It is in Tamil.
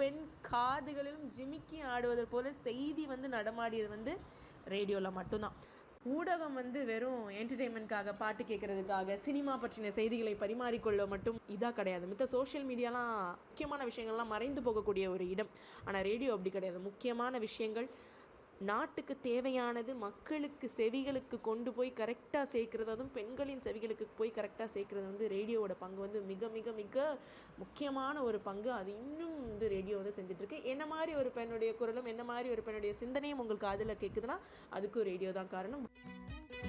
பெண் காதுகளிலும் ஜிமிக்கி ஆடுவது போல செய்தி வந்து நடமாடியது வந்து ரேடியோவில் மட்டும்தான் ஊடகம் வந்து வெறும் என்டர்டெயின்மெண்ட்காக பாட்டு கேட்கறதுக்காக சினிமா பற்றின செய்திகளை பரிமாறிக்கொள்ள மட்டும் இதாக கிடையாது மித்த சோஷியல் மீடியாலாம் முக்கியமான விஷயங்கள்லாம் மறைந்து போகக்கூடிய ஒரு இடம் ஆனால் ரேடியோ அப்படி கிடையாது முக்கியமான விஷயங்கள் நாட்டுக்கு தேவையானது மக்களுக்கு செவிகளுக்கு கொண்டு போய் கரெக்டாக சேர்க்குறது அதுவும் பெண்களின் செவிகளுக்கு போய் கரெக்டாக சேர்க்குறது வந்து ரேடியோவோட பங்கு வந்து மிக மிக மிக முக்கியமான ஒரு பங்கு அது இன்னும் வந்து ரேடியோ வந்து செஞ்சுட்ருக்கு என்ன மாதிரி ஒரு பெண்ணுடைய குரலும் என்ன மாதிரி ஒரு பெண்ணுடைய சிந்தனையும் உங்களுக்கு அதில் கேட்குதுன்னா அதுக்கும் ரேடியோ தான் காரணம்